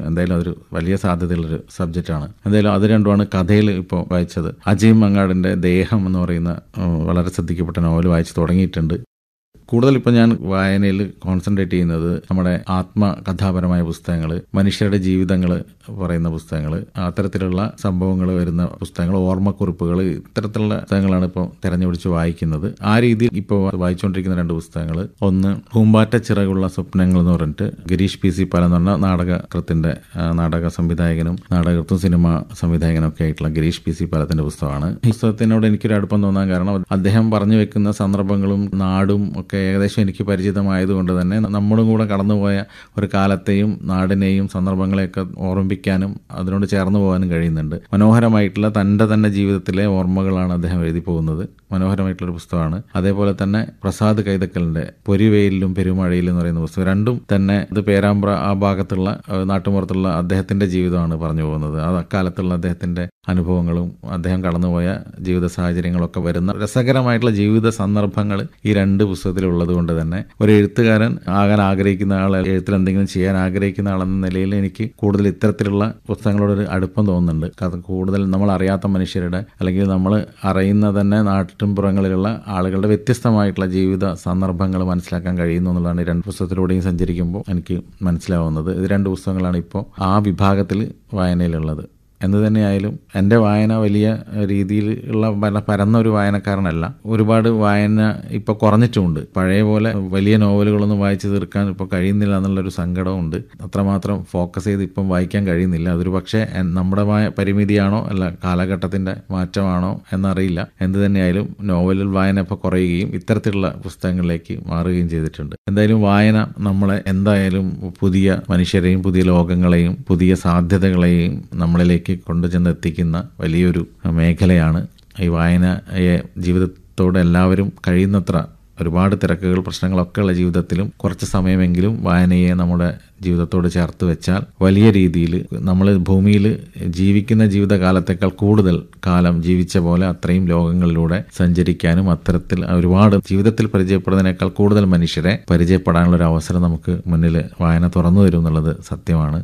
എന്തായാലും അതൊരു വലിയ സാധ്യതയുള്ളൊരു സബ്ജക്റ്റാണ് എന്തായാലും അത് രണ്ടുമാണ് കഥയിൽ ഇപ്പോൾ വായിച്ചത് അജയ് മങ്ങാടിൻ്റെ ദേഹം എന്ന് പറയുന്ന ഉം, വളരെ ശ്രദ്ധിക്കപ്പെട്ട നോവൽ വായിച്ചു തുടങ്ങിയിട്ടുണ്ട് കൂടുതൽ ഇപ്പോൾ ഞാൻ വായനയിൽ കോൺസെൻട്രേറ്റ് ചെയ്യുന്നത് നമ്മുടെ ആത്മകഥാപരമായ പുസ്തകങ്ങൾ മനുഷ്യരുടെ ജീവിതങ്ങൾ പറയുന്ന പുസ്തകങ്ങൾ അത്തരത്തിലുള്ള സംഭവങ്ങൾ വരുന്ന പുസ്തകങ്ങൾ ഓർമ്മക്കുറിപ്പുകൾ ഇത്തരത്തിലുള്ള പുസ്തകങ്ങളാണ് ഇപ്പോൾ തെരഞ്ഞുപിടിച്ച് വായിക്കുന്നത് ആ രീതിയിൽ ഇപ്പോൾ വായിച്ചുകൊണ്ടിരിക്കുന്ന രണ്ട് പുസ്തകങ്ങൾ ഒന്ന് പൂമ്പാറ്റ ചിറകുള്ള സ്വപ്നങ്ങൾ എന്ന് പറഞ്ഞിട്ട് ഗിരീഷ് പി സി പാല എന്ന് പറഞ്ഞ നാടകകൃത്തിന്റെ ആ, നാടക സംവിധായകനും നാടകൃത്തും സിനിമ സംവിധായകനും ഒക്കെ ആയിട്ടുള്ള ഗിരീഷ് പി സി പാലത്തിന്റെ പുസ്തകമാണ് ഈ പുസ്തകത്തിനോട് എനിക്കൊരു അടുപ്പം തോന്നാൻ കാരണം അദ്ദേഹം പറഞ്ഞു വെക്കുന്ന സന്ദർഭങ്ങളും നാടും ഒക്കെ ഏകദേശം എനിക്ക് പരിചിതമായതുകൊണ്ട് തന്നെ നമ്മളും കൂടെ കടന്നുപോയ ഒരു കാലത്തെയും നാടിനെയും സന്ദർഭങ്ങളെയൊക്കെ ഓർമ്മിപ്പിക്കാനും അതിനോട് ചേർന്ന് പോകാനും കഴിയുന്നുണ്ട് മനോഹരമായിട്ടുള്ള തൻ്റെ തന്നെ ജീവിതത്തിലെ ഓർമ്മകളാണ് അദ്ദേഹം എഴുതി പോകുന്നത് മനോഹരമായിട്ടുള്ളൊരു പുസ്തകമാണ് അതേപോലെ തന്നെ പ്രസാദ് കൈതക്കലിന്റെ പൊരിവെയിലും പെരുമഴയിലും എന്ന് പറയുന്ന പുസ്തകം രണ്ടും തന്നെ ഇത് പേരാമ്പ്ര ആ ഭാഗത്തുള്ള ഏഹ്, നാട്ടുമ്പുറത്തുള്ള അദ്ദേഹത്തിന്റെ ജീവിതമാണ് പറഞ്ഞു പോകുന്നത് അത് അക്കാലത്തുള്ള അദ്ദേഹത്തിന്റെ അനുഭവങ്ങളും അദ്ദേഹം കടന്നുപോയ ജീവിത സാഹചര്യങ്ങളൊക്കെ വരുന്ന രസകരമായിട്ടുള്ള ജീവിത സന്ദർഭങ്ങൾ ഈ രണ്ട് പുസ്തകത്തിലുള്ളത് കൊണ്ട് തന്നെ ഒരു എഴുത്തുകാരൻ ആകാൻ ആഗ്രഹിക്കുന്ന ആൾ എഴുത്തിൽ എന്തെങ്കിലും ചെയ്യാൻ ആഗ്രഹിക്കുന്ന ആളെന്ന നിലയിൽ എനിക്ക് കൂടുതൽ ഇത്തരത്തിലുള്ള പുസ്തകങ്ങളോടൊരു അടുപ്പം തോന്നുന്നുണ്ട് കാരണം കൂടുതൽ നമ്മൾ അറിയാത്ത മനുഷ്യരുടെ അല്ലെങ്കിൽ നമ്മൾ അറിയുന്ന തന്നെ നാട്ടിൻപുറങ്ങളിലുള്ള ആളുകളുടെ വ്യത്യസ്തമായിട്ടുള്ള ജീവിത സന്ദർഭങ്ങൾ മനസ്സിലാക്കാൻ കഴിയുന്നു എന്നുള്ളതാണ് ഈ രണ്ട് പുസ്തകത്തിലൂടെയും സഞ്ചരിക്കുമ്പോൾ എനിക്ക് മനസ്സിലാവുന്നത് ഇത് രണ്ട് പുസ്തകങ്ങളാണ് ഇപ്പോൾ ആ വിഭാഗത്തിൽ വായനയിലുള്ളത് എന്ത് തന്നെയായാലും എൻ്റെ വായന വലിയ രീതിയിൽ ഉള്ള പര- പരന്ന ഒരു വായനക്കാരനല്ല ഒരുപാട് വായന ഇപ്പോൾ കുറഞ്ഞിട്ടുമുണ്ട് പഴയ പോലെ വലിയ നോവലുകളൊന്നും വായിച്ചു തീർക്കാൻ ഇപ്പോൾ കഴിയുന്നില്ല എന്നുള്ളൊരു സങ്കടമുണ്ട് അത്രമാത്രം ഫോക്കസ് ചെയ്ത് ഇപ്പം വായിക്കാൻ കഴിയുന്നില്ല അതൊരു പക്ഷേ എൻ- നമ്മുടെ വായ- പരിമിതിയാണോ അല്ല കാലഘട്ടത്തിൻ്റെ മാറ്റമാണോ എന്നറിയില്ല എന്ത് തന്നെയായാലും നോവലിൽ വായന ഇപ്പോൾ കുറയുകയും ഇത്തരത്തിലുള്ള പുസ്തകങ്ങളിലേക്ക് മാറുകയും ചെയ്തിട്ടുണ്ട് എന്തായാലും വായന നമ്മളെ എന്തായാലും പുതിയ മനുഷ്യരെയും പുതിയ ലോകങ്ങളെയും പുതിയ സാധ്യതകളെയും നമ്മളിലേക്ക് കൊണ്ടുചെന്ന് എത്തിക്കുന്ന വലിയൊരു മേഖലയാണ് ഈ വായനയെ ജീവിതത്തോട് എല്ലാവരും കഴിയുന്നത്ര ഒരുപാട് തിരക്കുകൾ പ്രശ്നങ്ങളൊക്കെ ഉള്ള ജീവിതത്തിലും കുറച്ച് സമയമെങ്കിലും വായനയെ നമ്മുടെ ജീവിതത്തോട് ചേർത്ത് വെച്ചാൽ വലിയ രീതിയിൽ നമ്മൾ ഭൂമിയിൽ ജീവിക്കുന്ന ജീവിതകാലത്തേക്കാൾ കൂടുതൽ കാലം ജീവിച്ച പോലെ അത്രയും ലോകങ്ങളിലൂടെ സഞ്ചരിക്കാനും അത്തരത്തിൽ ഒരുപാട് ജീവിതത്തിൽ പരിചയപ്പെടുന്നതിനേക്കാൾ കൂടുതൽ മനുഷ്യരെ പരിചയപ്പെടാനുള്ള ഒരു അവസരം നമുക്ക് മുന്നിൽ വായന തുറന്നു തരും എന്നുള്ളത് സത്യമാണ്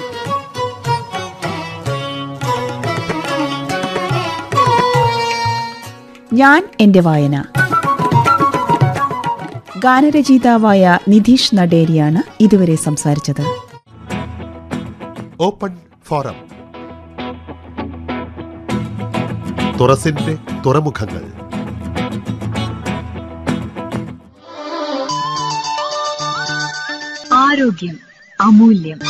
ഞാൻ എന്റെ വായന ഗാനരചയിതാവായ നിധീഷ് നടേരിയാണ് ഇതുവരെ സംസാരിച്ചത് ഓപ്പൺ ഫോറം തുറസിന്റെ തുറമുഖങ്ങൾ ആരോഗ്യം അമൂല്യം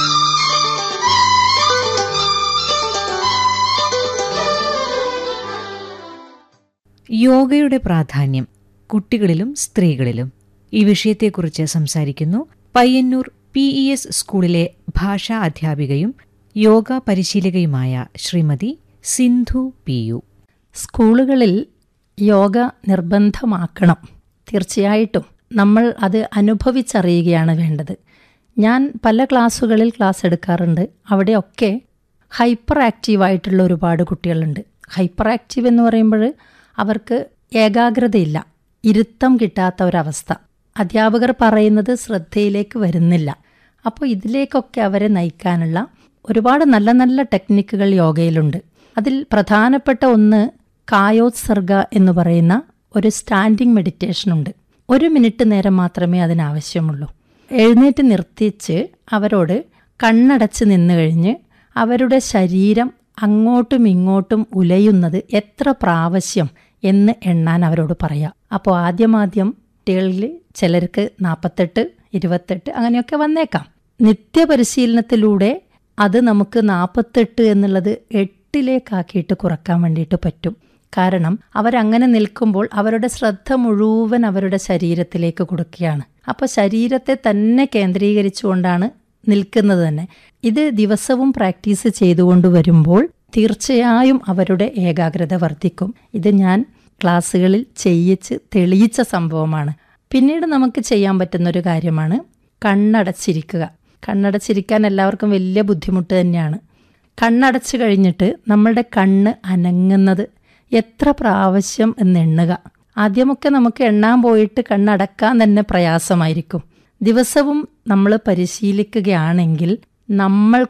യോഗയുടെ പ്രാധാന്യം കുട്ടികളിലും സ്ത്രീകളിലും ഈ വിഷയത്തെക്കുറിച്ച് സംസാരിക്കുന്നു പയ്യന്നൂർ പി ഇ എസ് സ്കൂളിലെ ഭാഷാ അധ്യാപികയും യോഗ പരിശീലകയുമായ ശ്രീമതി സിന്ധു പി യു സ്കൂളുകളിൽ യോഗ നിർബന്ധമാക്കണം തീർച്ചയായിട്ടും നമ്മൾ അത് അനുഭവിച്ചറിയുകയാണ് വേണ്ടത് ഞാൻ പല ക്ലാസ്സുകളിൽ ക്ലാസ് എടുക്കാറുണ്ട് അവിടെയൊക്കെ ഹൈപ്പർ ആക്റ്റീവായിട്ടുള്ള ഒരുപാട് കുട്ടികളുണ്ട് ഹൈപ്പർ ആക്റ്റീവ് എന്ന് പറയുമ്പോൾ അവർക്ക് ഏകാഗ്രതയില്ല ഇരുത്തം കിട്ടാത്ത ഒരവസ്ഥ അധ്യാപകർ പറയുന്നത് ശ്രദ്ധയിലേക്ക് വരുന്നില്ല അപ്പോൾ ഇതിലേക്കൊക്കെ അവരെ നയിക്കാനുള്ള ഒരുപാട് നല്ല നല്ല ടെക്നിക്കുകൾ യോഗയിലുണ്ട് അതിൽ പ്രധാനപ്പെട്ട ഒന്ന് കായോത്സർഗ എന്ന് പറയുന്ന ഒരു സ്റ്റാൻഡിംഗ് മെഡിറ്റേഷൻ ഉണ്ട് ഒരു മിനിറ്റ് നേരം മാത്രമേ അതിനാവശ്യമുള്ളൂ എഴുന്നേറ്റ് നിർത്തിച്ച് അവരോട് കണ്ണടച്ച് നിന്ന് കഴിഞ്ഞ് അവരുടെ ശരീരം അങ്ങോട്ടും ഇങ്ങോട്ടും ഉലയുന്നത് എത്ര പ്രാവശ്യം എന്ന് എണ്ണാൻ അവരോട് പറയാം അപ്പോൾ ആദ്യമാദ്യം കുട്ടികളിൽ ചിലർക്ക് നാൽപ്പത്തെട്ട് ഇരുപത്തെട്ട് അങ്ങനെയൊക്കെ വന്നേക്കാം നിത്യപരിശീലനത്തിലൂടെ അത് നമുക്ക് നാൽപ്പത്തെട്ട് എന്നുള്ളത് എട്ടിലേക്കാക്കിയിട്ട് കുറക്കാൻ വേണ്ടിയിട്ട് പറ്റും കാരണം അവരങ്ങനെ നിൽക്കുമ്പോൾ അവരുടെ ശ്രദ്ധ മുഴുവൻ അവരുടെ ശരീരത്തിലേക്ക് കൊടുക്കുകയാണ് അപ്പോൾ ശരീരത്തെ തന്നെ കേന്ദ്രീകരിച്ചുകൊണ്ടാണ് നിൽക്കുന്നത് തന്നെ ഇത് ദിവസവും പ്രാക്ടീസ് ചെയ്തുകൊണ്ട് വരുമ്പോൾ തീർച്ചയായും അവരുടെ ഏകാഗ്രത വർദ്ധിക്കും ഇത് ഞാൻ ക്ലാസ്സുകളിൽ ചെയ്യിച്ച് തെളിയിച്ച സംഭവമാണ് പിന്നീട് നമുക്ക് ചെയ്യാൻ പറ്റുന്ന ഒരു കാര്യമാണ് കണ്ണടച്ചിരിക്കുക കണ്ണടച്ചിരിക്കാൻ എല്ലാവർക്കും വലിയ ബുദ്ധിമുട്ട് തന്നെയാണ് കണ്ണടച്ചു കഴിഞ്ഞിട്ട് നമ്മളുടെ കണ്ണ് അനങ്ങുന്നത് എത്ര പ്രാവശ്യം എന്ന് എണ്ണുക ആദ്യമൊക്കെ നമുക്ക് എണ്ണാൻ പോയിട്ട് കണ്ണടക്കാൻ തന്നെ പ്രയാസമായിരിക്കും ദിവസവും നമ്മൾ പരിശീലിക്കുകയാണെങ്കിൽ നമ്മൾ